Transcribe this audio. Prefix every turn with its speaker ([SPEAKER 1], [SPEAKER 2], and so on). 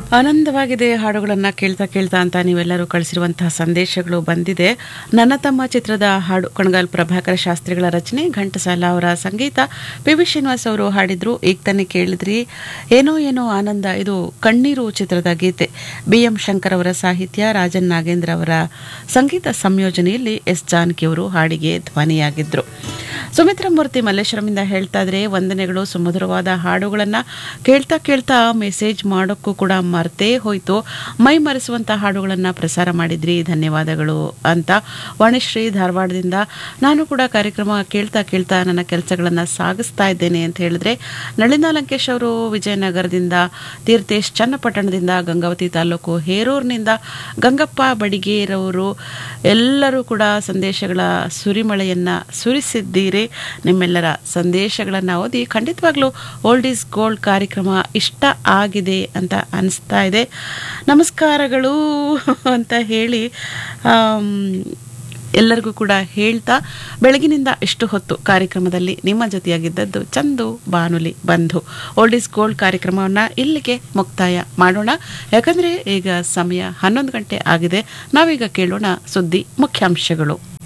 [SPEAKER 1] ಆನಂದವಾಗಿದೆ ಹಾಡುಗಳನ್ನು ಕೇಳ್ತಾ ಕೇಳ್ತಾ ಅಂತ ನೀವೆಲ್ಲರೂ ಕಳಿಸಿರುವಂತಹ ಸಂದೇಶಗಳು ಬಂದಿದೆ ನನ್ನ ತಮ್ಮ ಚಿತ್ರದ ಹಾಡು ಕಣಗಾಲ್ ಪ್ರಭಾಕರ ಶಾಸ್ತ್ರಿಗಳ ರಚನೆ ಘಂಟಸಾಲ ಅವರ ಸಂಗೀತ ಪಿ ವಿ ಶ್ರೀನಿವಾಸ್ ಅವರು ಹಾಡಿದ್ರು ಈಗ ತಾನೇ ಕೇಳಿದ್ರಿ ಏನೋ ಏನೋ ಆನಂದ ಇದು ಕಣ್ಣೀರು ಚಿತ್ರದ ಗೀತೆ ಬಿ ಎಂ ಶಂಕರ್ ಅವರ ಸಾಹಿತ್ಯ ರಾಜನ್ ನಾಗೇಂದ್ರ ಅವರ ಸಂಗೀತ ಸಂಯೋಜನೆಯಲ್ಲಿ ಎಸ್ ಜಾನಕಿ ಅವರು ಹಾಡಿಗೆ ಧ್ವನಿಯಾಗಿದ್ರು ಸುಮಿತ್ರ ಮೂರ್ತಿ ಮಲ್ಲೇಶ್ವರಮಿಂದ ಹೇಳ್ತಾ ಇದ್ರೆ ವಂದನೆಗಳು ಸುಮಧುರವಾದ ಹಾಡುಗಳನ್ನು ಕೇಳ್ತಾ ಕೇಳ್ತಾ ಮೆಸೇಜ್ ಮಾಡೋಕ್ಕೂ ಕೂಡ ಮರ್ತೇ ಹೋಯ್ತು ಮೈ ಮರೆಸುವಂಥ ಹಾಡುಗಳನ್ನು ಪ್ರಸಾರ ಮಾಡಿದ್ರಿ ಧನ್ಯವಾದಗಳು ಅಂತ ವಾಣಿಶ್ರೀ ಧಾರವಾಡದಿಂದ ನಾನು ಕೂಡ ಕಾರ್ಯಕ್ರಮ ಕೇಳ್ತಾ ಕೇಳ್ತಾ ನನ್ನ ಕೆಲಸಗಳನ್ನು ಸಾಗಿಸ್ತಾ ಇದ್ದೇನೆ ಅಂತ ಹೇಳಿದ್ರೆ ನಳಿನ ಲಂಕೇಶ್ ಅವರು ವಿಜಯನಗರದಿಂದ ತೀರ್ಥೇಶ್ ಚನ್ನಪಟ್ಟಣದಿಂದ ಗಂಗಾವತಿ ತಾಲೂಕು ಹೇರೂರಿನಿಂದ ಗಂಗಪ್ಪ ಬಡಿಗೇರವರು ಎಲ್ಲರೂ ಕೂಡ ಸಂದೇಶಗಳ ಸುರಿಮಳೆಯನ್ನು ಸುರಿಸಿದ್ದೀರಿ ನಿಮ್ಮೆಲ್ಲರ ಸಂದೇಶಗಳನ್ನು ಓದಿ ಖಂಡಿತವಾಗ್ಲೂ ಓಲ್ಡ್ ಈಸ್ ಗೋಲ್ಡ್ ಕಾರ್ಯಕ್ರಮ ಇಷ್ಟ ಆಗಿದೆ ಅಂತ ಅನಿಸ್ತಾ ಇದೆ ನಮಸ್ಕಾರಗಳು ಅಂತ ಹೇಳಿ ಆಮ್, ಎಲ್ಲರಿಗೂ ಕೂಡ ಹೇಳ್ತಾ ಬೆಳಗಿನಿಂದ ಇಷ್ಟು ಹೊತ್ತು ಕಾರ್ಯಕ್ರಮದಲ್ಲಿ ನಿಮ್ಮ ಜೊತೆಯಾಗಿದ್ದದ್ದು ಚಂದು ಬಾನುಲಿ ಬಂಧು ಓಲ್ಡ್ ಈಸ್ ಗೋಲ್ಡ್ ಕಾರ್ಯಕ್ರಮವನ್ನು ಇಲ್ಲಿಗೆ ಮುಕ್ತಾಯ ಮಾಡೋಣ ಯಾಕಂದರೆ ಈಗ ಸಮಯ ಹನ್ನೊಂದು ಗಂಟೆ ಆಗಿದೆ ನಾವೀಗ ಕೇಳೋಣ ಸುದ್ದಿ ಮುಖ್ಯಾಂಶಗಳು